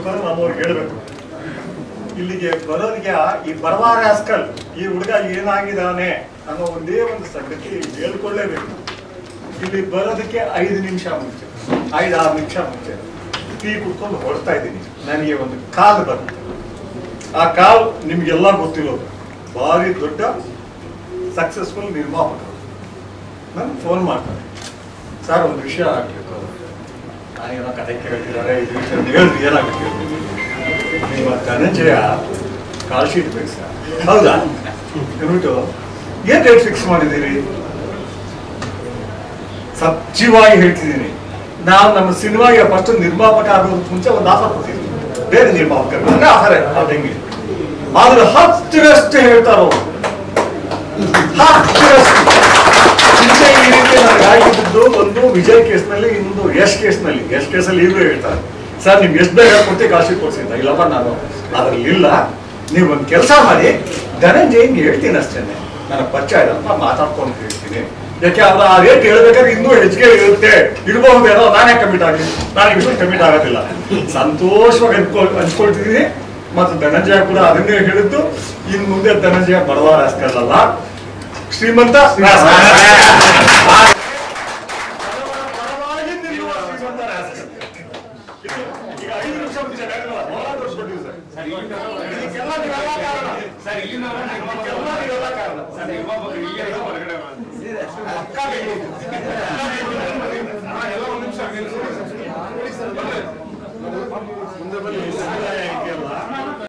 ಅಂತ ನಮ್ಮವ್ರಿಗೆ ಹೇಳ್ಬೇಕು ಇಲ್ಲಿಗೆ ಬರೋರಿಗೆ ಈ ಬರವಾರ ಆಸ್ಕಲ್ ಈ ಹುಡುಗ ಏನಾಗಿದ್ದಾನೆ ಅನ್ನೋ ಒಂದೇ ಒಂದು ಸಂಗತಿ ಹೇಳ್ಕೊಳ್ಳೇಬೇಕು ಇಲ್ಲಿ ಬರೋದಕ್ಕೆ ಐದು ನಿಮಿಷ ಮುಂಚೆ ಐದು ಆರು ನಿಮಿಷ ಮುಂಚೆ ಟೀ ಕುಟ್ಕೊಂಡು ಹೊಡ್ತಾ ಇದ್ದೀನಿ ನನಗೆ ಒಂದು ಕಾಲ್ ಬಂತು ಆ ಕಾಲ್ ನಿಮ್ಗೆಲ್ಲ ಗೊತ್ತಿರೋದು ಭಾರಿ ದೊಡ್ಡ ಸಕ್ಸಸ್ಫುಲ್ ನಿರ್ಮಾಪಕರು ನನ್ಗೆ ಫೋನ್ ಮಾಡ್ತಾರೆ ಸರ್ ಒಂದು ವಿಷಯ ಆಗ್ಬೇಕು ನಾನೇನೋ ಕತೆ ಕೇಳ್ತಿದ್ದಾರೆ ಇದು ವಿಷಯ ಹೇಳಿದ್ರು ಏನಾಗುತ್ತೆ ನಿಮ್ಮ ಧನಂಜಯ ಕಾಲ್ ಶೀಟ್ ಬೇಕು ಸರ್ ಹೌದಾ ಅಂದ್ಬಿಟ್ಟು ಏನ್ ರೇಟ್ ಫಿಕ್ಸ್ ಮಾಡಿದ್ದೀರಿ ಸಜ್ಜಿವಾಗಿ ಹೇಳ್ತಿದ್ದೀನಿ ನಾವು ನಮ್ಮ ಸಿನಿಮಾಗೆ ಫಸ್ಟ್ ನಿರ್ಮಾಪಕ ಆಗೋದಕ್ಕೆ ಮುಂಚೆ ಒಂದು ಆಫರ್ ಕೊಟ್ಟಿದ್ವಿ ಬೇರೆ ನಿರ್ಮಾಪಕರು ಅಂದ್ರೆ ಆಫರ್ ಅದಂಗೆ ಆದ್ರೆ ಹತ್ತಿರಷ್ಟು ಹೇಳ್ತಾರ ಅವರು ಹತ್ತಿರಷ್ಟು ಹಿಂದೆ ಈ ರೀತಿ ನನಗೆ ಆಗಿದ್ದು ಒಂದು ವಿಜಯ್ ಕೇಸ್ನಲ್ಲಿ ಇನ್ನೊಂದು ಯಶ್ ಕೇಸ್ನಲ್ಲಿ ಯಶ್ ಕೇಸಲ್ಲಿ ಈಗಲೂ ಹೇಳ್ತಾರೆ ಸರ್ ನಿಮ್ಗೆ ಎಷ್ಟು ಬೇಗ ಕೊಡ್ತೀವಿ ಕಾಶಿ ಕೊಡ್ಸಿದ್ದ ಇಲ್ಲಪ್ಪ ನಾನು ಅದ್ರಲ್ಲಿ ಇಲ್ಲ ನೀವು ಒಂದು ಕೆಲಸ ಮಾಡಿ ಧನಂಜಯಂಗೆ ಹೇಳ್ತೀನಿ ಅಷ್ಟೇನೆ ನನಗೆ ಪರಿಚಯ ಇರಲ್ಲ ಮಾತಾಡ್ಕೊಂಡು ಹೇಳ್ತೀನಿ ಯಾಕೆ ಅವ್ರು ಆ ರೇಟ್ ಹೇಳ್ಬೇಕಾದ್ರೆ ಇನ್ನೂ ಹೆಚ್ಚಿಗೆ ಇರುತ್ತೆ ಇರ್ಬಹುದೇನೋ ನಾನೇ ಕಮಿಟ್ ಆಗಲಿ ನಾನು ಇಷ್ಟು ಕಮಿಟ್ ಆಗೋದಿಲ್ಲ ಸಂತೋಷವಾಗಿ ಅನ್ಕೊಳ್ ಅನ್ಕೊಳ್ತಿದ್ದೀನಿ ಮತ್ತು ಧನಂಜಯ ಕೂಡ ಅದನ್ನೇ ಹೇಳಿದ್ದು ಇನ್ನು ಮುಂದೆ ಧನಂಜಯ ಬಡವ ರಾಸ್ಕಲ್ಲ ಶ್ರೀಮಂತ ಬಡವಾಗಿ ನಿಲ್ಲುವ ಶ್ರೀಮಂತ ರಾಸ್ಕಲ್. ಇದು ಈಗ ಐದು ನಿಮಿಷ ಮುಂಚೆ ಹೇಳಿದ್ರಲ್ಲ, ಬಹಳ ದೊಡ್ಡ producer. ಇದಕ್ಕೆಲ್ಲ ನೀವೆಲ್ಲ ಕಾರಣ. ಇದಕ್ಕೆಲ್ಲ ನೀವೆಲ್ಲ ಕಾರಣ. ಪಕ್ಕಾ ಬೇಕು. ಮುಂದೆ ಬನ್ನಿ. ಸಮುದಾಯ ಇದೆಯಲ್ಲ,